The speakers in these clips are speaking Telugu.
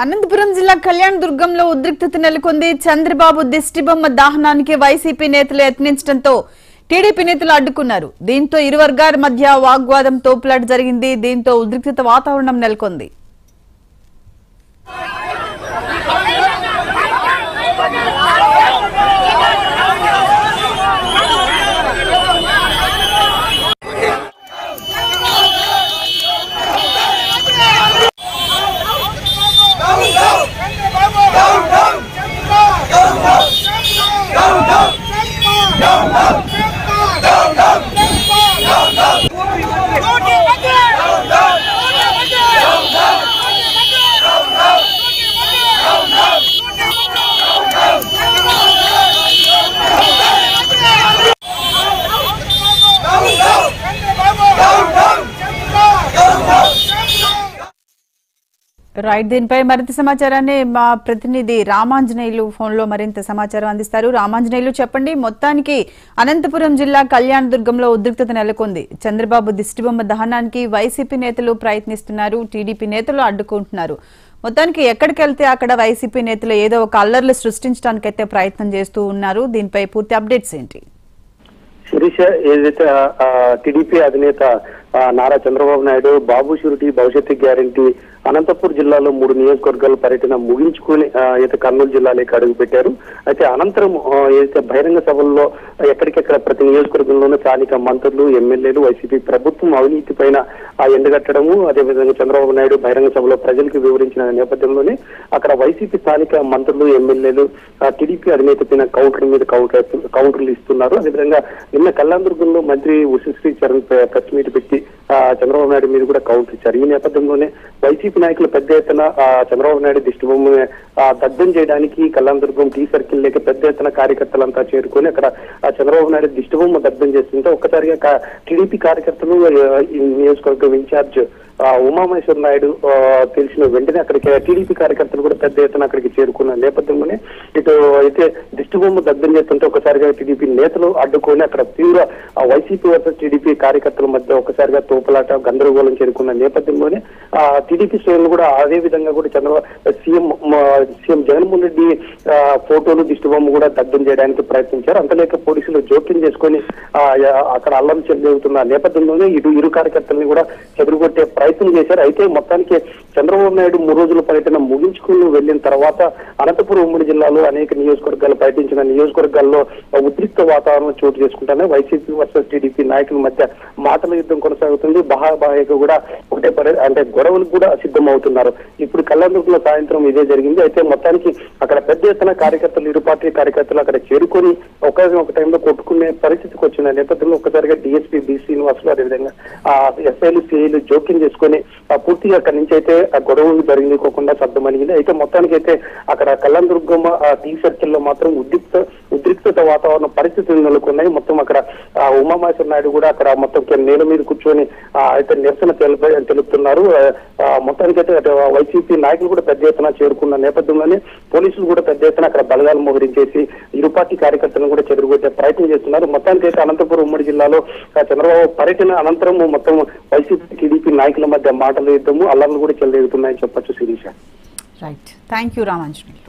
అనంతపురం జిల్లా కళ్యాణ్ దుర్గంలో ఉద్రిక్తత నెలకొంది చంద్రబాబు దిష్టిబొమ్మ దహనానికి వైసీపీ నేతలు యత్నించడంతో టీడీపీ నేతలు అడ్డుకున్నారు దీంతో ఇరు వర్గాల మధ్య వాగ్వాదం తోపులాట జరిగింది దీంతో ఉద్రిక్తత వాతావరణం నెలకొంది రైట్ దీనిపై మరింత సమాచారాన్ని మా ప్రతినిధి రామాంజనేయులు ఫోన్ లో మరింత సమాచారం అందిస్తారు రామాంజనేయులు చెప్పండి మొత్తానికి అనంతపురం జిల్లా కళ్యాణ దుర్గంలో ఉద్రిక్తత నెలకొంది చంద్రబాబు దిష్టిబొమ్మ దహనానికి వైసీపీ నేతలు ప్రయత్నిస్తున్నారు టీడీపీ నేతలు అడ్డుకుంటున్నారు మొత్తానికి ఎక్కడికి వెళ్తే అక్కడ వైసీపీ నేతలు ఏదో ఒక అల్లర్లు సృష్టించడానికైతే ప్రయత్నం చేస్తూ ఉన్నారు దీనిపై పూర్తి అప్డేట్స్ ఏంటి శిరీష ఏదైతే ఆ, టీడీపీ అధినేత ఆ, నారా చంద్రబాబు నాయుడు బాబు షూరిటీ భవిష్యత్తు గ్యారంటీ అనంతపూర్ జిల్లాలో మూడు నియోజకవర్గాల పర్యటన ముగించుకుని ఆ, అయితే కర్నూలు జిల్లాలోకి అడుగు పెట్టారు అయితే అనంతరం ఆ, ఏదైతే బహిరంగ సభల్లో ఎక్కడికెక్కడ ప్రతి నియోజకవర్గంలోనూ స్థానిక మంత్రులు ఎమ్మెల్యేలు వైసీపీ ప్రభుత్వం అవినీతి పైన ఆ ఎండగట్టడము అదేవిధంగా చంద్రబాబు నాయుడు బహిరంగ సభలో ప్రజలకు వివరించిన నేపథ్యంలోనే అక్కడ వైసీపీ స్థానిక మంత్రులు ఎమ్మెల్యేలు ఆ, టీడీపీ అధినేత పైన కౌంటర్ మీద కౌంటర్ కౌంటర్లు ఇస్తున్నారు అదేవిధంగా నిన్న కళ్యాణదుర్గంలో మంత్రి ఉషశ్రీ చరణ్ ప్ర- ప్రెస్ మీట్ పెట్టి ఆ, చంద్రబాబు నాయుడు మీద కూడా కౌంటర్ ఇచ్చారు ఈ నేపథ్యంలోనే వైసీపీ నాయకులు పెద్ద ఎత్తున ఆ, చంద్రబాబు నాయుడు దిష్టిబొమ్మ ఆ, దగ్ధం చేయడానికి కళ్యాణదుర్గం టీ సర్కిల్ లేక పెద్ద ఎత్తున కార్యకర్తలంతా చేరుకొని అక్కడ ఆ చంద్రబాబు నాయుడు దిష్టిబొమ్మ దగ్ధం చేస్తుంటే ఒక్కసారిగా కా- టీడీపీ కార్యకర్తలు ఆ, ఈ నియోజకవర్గం ఇన్ఛార్జ్ ఆ, ఉమామహేశ్వర నాయుడు ఆ, తెలిసిన వెంటనే అక్కడికి టీడీపీ కార్యకర్తలు కూడా పెద్ద ఎత్తున అక్కడికి చేరుకున్న నేపథ్యంలోనే ఇటు అయితే దిష్టిబొమ్మ దగ్ధం చేస్తుంటే ఒకసారిగా టీడీపీ నేతలు అడ్డుకొని అక్కడ తీవ్ర ఆ, వైసీపీ వర్సెస్ టీడీపీ కార్యకర్తల మధ్య ఒకసారిగా తోపులాట గందరగోళం చేరుకున్న నేపథ్యంలోనే ఆ టీడీపీ శ్రేణులు కూడా అదే విధంగా కూడా చంద్రబాబు సీఎం మ- సీఎం జగన్మోహన్ రెడ్డి ఆ, ఫోటోలు దిష్టిబొమ్మ కూడా దగ్ధం చేయడానికి ప్రయత్నించారు అంతలేక పోలీసులు జోక్యం చేసుకొని ఆ, యా- అక్కడ అల్లం చెందుతున్న నేపథ్యంలోనే ఇటు ఇరు కార్యకర్తల్ని కూడా చెదరగొట్టే ప్రయత్నం చేశారు అయితే మొత్తానికి చంద్రబాబు నాయుడు మూడు రోజుల పర్యటన ముగించుకుని వెళ్ళిన తర్వాత అనంతపురం ఉమ్మడి జిల్లాలో అనేక నియోజకవర్గాలు పర్యటించిన నియోజకవర్గాల్లో ఉద్రిక్త వాతావరణం చోటు చేసుకుంటానే వైసీపీ వర్సెస్ టీడీపీ నాయకుల మధ్య మాటల యుద్ధం కొనసాగుతుంది బహాబాహగా కూడా ఒకటే పరి అంటే గొడవలకు కూడా సిద్ధమవుతున్నారు ఇప్పుడు కళ్యాణదుర్గంలో సాయంత్రం ఇదే జరిగింది అయితే మొత్తానికి అక్కడ పెద్ద ఎత్తున కార్యకర్తలు ఇరు పార్టీ కార్యకర్తలు అక్కడ చేరుకొని ఒక ఒక టైంలో కొట్టుకునే పరిస్థితికి వచ్చిన నేపథ్యంలో ఒక్కసారిగా డిఎస్పీ బి శ్రీనివాసులు అదేవిధంగా ఆ ఎస్ఐలు సిఐలు జోక్యం చేసుకొని ఆ పూర్తిగా అక్కడి నుంచి అయితే ఆ గొడవలు జరిగిపోకుండా సర్దమనిగింది అయితే మొత్తానికి అయితే అక్కడ కళ్యాణదుర్గం ఆ టీ సర్కిల్ లో మాత్రం ఉద్రిక్త ఉద్రిక్తత వాతావరణ పరిస్థితులు నెలకొన్నాయి మొత్తం అక్కడ ఆ ఉమామహేశ్వర నాయుడు కూడా అక్కడ మొత్తం కే- నేల మీద కూర్చొని ఆ, అయితే నిరసన తెలుప తెలుపుతున్నారు ఆ, ఆ, మొత్తానికైతే అటు వైసీపీ నాయకులు కూడా పెద్ద ఎత్తున చేరుకున్న నేపథ్యంలోనే పోలీసులు కూడా పెద్ద ఎత్తున అక్కడ బలగాలు మోహరించేసి ఇరు పార్టీ కార్యకర్తలను కూడా చెదరగొట్టే ప్రయత్నం చేస్తున్నారు మొత్తానికైతే అనంతపురం ఉమ్మడి జిల్లాలో ఆ, చంద్రబాబు పర్యటన అనంతరం మొత్తం వైసీపీ టీడీపీ నాయకుల మధ్య మాటలు యుద్ధము అల్లర్లు కూడా చెలరేగుతున్నాయని చెప్పొచ్చు Sirisha right thank you Ramanjaneyulu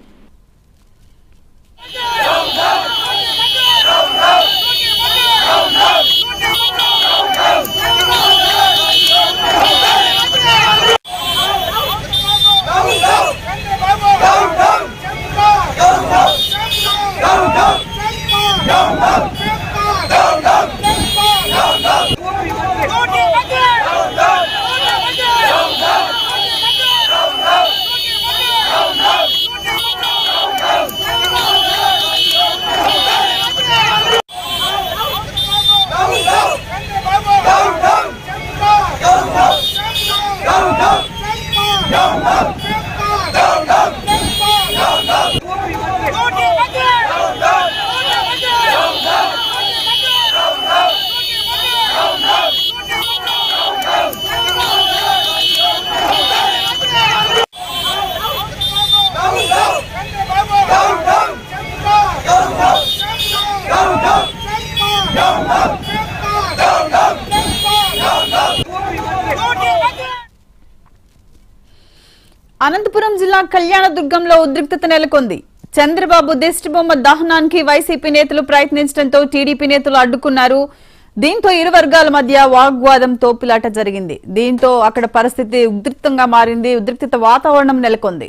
Anantapuram జిల్లా కళ్యాణదుర్గంలో ఉద్రిక్తత నెలకొంది చంద్రబాబు దిష్టిబొమ్మ దహనానికి వైసీపీ నేతలు ప్రయత్నించడంతో టీడీపీ నేతలు అడ్డుకున్నారు దీంతో ఇరు వర్గాల మధ్య వాగ్వాదం తోపులాట జరిగింది దీంతో అక్కడ పరిస్థితి ఉద్రిక్తంగా మారింది ఉద్రిక్తత వాతావరణం నెలకొంది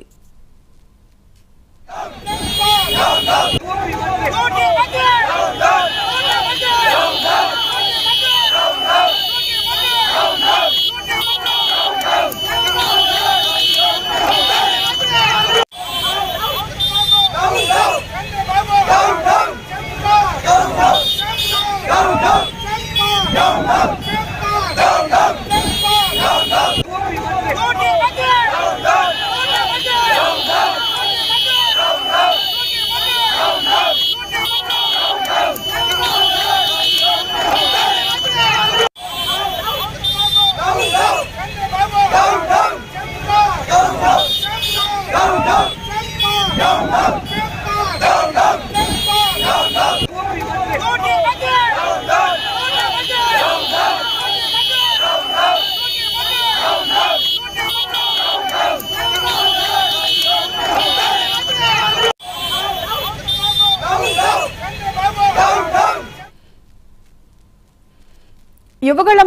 యువగళం